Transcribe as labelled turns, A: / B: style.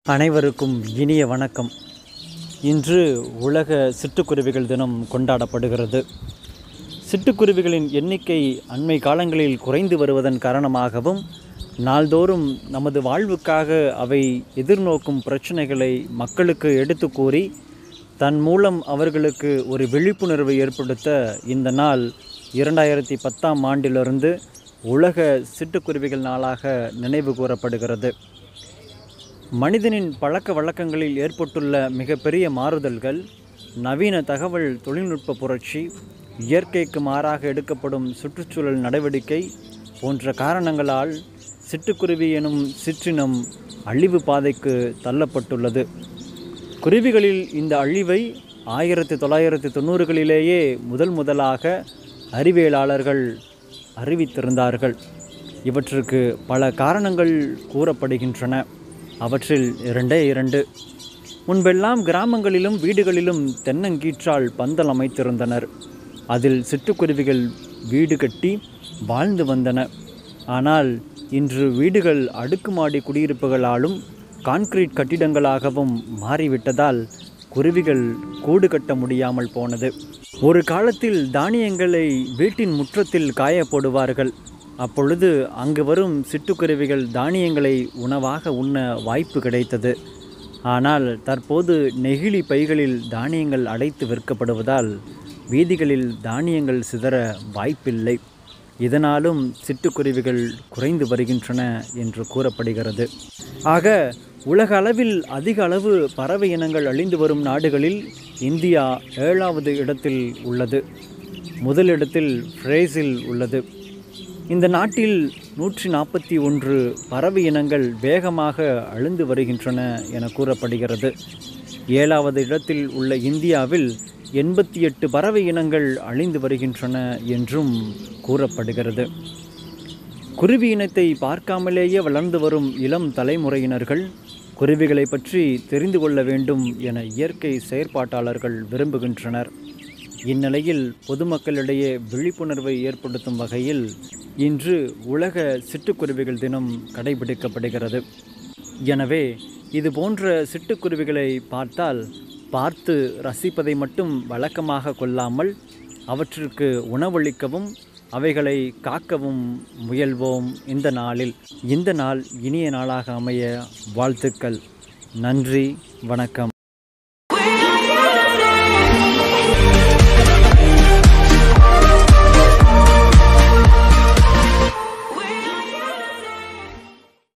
A: அனைவருக்கும் இனிய வணக்கம் இன்று உலக சிட்டுக்குருவிகள் தினம் கொண்டாடப்படுகிறது சிட்டுக்குருவிகளின் எண்ணிக்கை அண்மை காலங்களில் குறைந்து வருவதன் காரணமாகவும் நாள்தோறும் நமது வாழ்வுக்காக அவை எதிர்நோக்கும் பிரச்சனைகளை மக்களுக்கு எடுத்து கூறி தன் மூலம் அவர்களுக்கு ஒரு விழிப்புணர்வை ஏற்படுத்த இந்த நாள் இரண்டாயிரத்தி பத்தாம் ஆண்டிலிருந்து உலக சிட்டுக்குருவிகள் நாளாக நினைவு கூறப்படுகிறது மனிதனின் பழக்க வழக்கங்களில் ஏற்பட்டுள்ள மிகப்பெரிய மாறுதல்கள் நவீன தகவல் தொழில்நுட்ப புரட்சி இயற்கைக்கு மாறாக எடுக்கப்படும் சுற்றுச்சூழல் நடவடிக்கை போன்ற காரணங்களால் சிட்டுக்குருவி எனும் சிற்றினம் அழிவு பாதைக்கு தள்ளப்பட்டுள்ளது குருவிகளில் இந்த அழிவை ஆயிரத்தி தொள்ளாயிரத்தி தொண்ணூறுகளிலேயே முதல் முதலாக அறிவியலாளர்கள் அறிவித்திருந்தார்கள் இவற்றுக்கு பல காரணங்கள் கூறப்படுகின்றன அவற்றில் இரண்டே இரண்டு முன்பெல்லாம் கிராமங்களிலும் வீடுகளிலும் தென்னங்கீற்றால் பந்தல் அமைத்திருந்தனர் அதில் சிட்டுக்குருவிகள் வீடு கட்டி வாழ்ந்து வந்தன ஆனால் இன்று வீடுகள் அடுக்குமாடி குடியிருப்புகளாலும் கான்கிரீட் கட்டிடங்களாகவும் மாறிவிட்டதால் குருவிகள் கூடு கட்ட முடியாமல் போனது ஒரு காலத்தில் தானியங்களை வீட்டின் முற்றத்தில் காய போடுவார்கள் அப்பொழுது அங்கு வரும் சிட்டுக்குருவிகள் தானியங்களை உணவாக உண்ண வாய்ப்பு கிடைத்தது ஆனால் தற்போது நெகிழி பைகளில் தானியங்கள் அடைத்து விற்கப்படுவதால் வீதிகளில் தானியங்கள் சிதற வாய்ப்பில்லை இதனாலும் சிட்டுக்குருவிகள் குறைந்து வருகின்றன என்று கூறப்படுகிறது ஆக உலக அளவில் அதிக அளவு பறவை இனங்கள் அழிந்து வரும் நாடுகளில் இந்தியா ஏழாவது இடத்தில் உள்ளது முதலிடத்தில் பிரேசில் உள்ளது இந்த நாட்டில் நூற்றி நாற்பத்தி ஒன்று பறவை இனங்கள் வேகமாக அழிந்து வருகின்றன என கூறப்படுகிறது ஏழாவது இடத்தில் உள்ள இந்தியாவில் எண்பத்தி எட்டு பறவை இனங்கள் அழிந்து வருகின்றன என்றும் கூறப்படுகிறது குருவி இனத்தை பார்க்காமலேயே வளர்ந்து வரும் இளம் தலைமுறையினர்கள் குருவிகளை பற்றி தெரிந்து கொள்ள வேண்டும் என இயற்கை செயற்பாட்டாளர்கள் விரும்புகின்றனர் இந்நிலையில் பொதுமக்களிடையே விழிப்புணர்வை ஏற்படுத்தும் வகையில் இன்று உலக சிட்டுக்குருவிகள் தினம் கடைபிடிக்கப்படுகிறது எனவே இது போன்ற சிட்டுக்குருவிகளை பார்த்தால் பார்த்து ரசிப்பதை மட்டும் வழக்கமாக கொள்ளாமல் அவற்றிற்கு உணவளிக்கவும் அவைகளை காக்கவும் முயல்வோம் இந்த நாளில் இந்த நாள் இனிய நாளாக அமைய வாழ்த்துக்கள் நன்றி வணக்கம்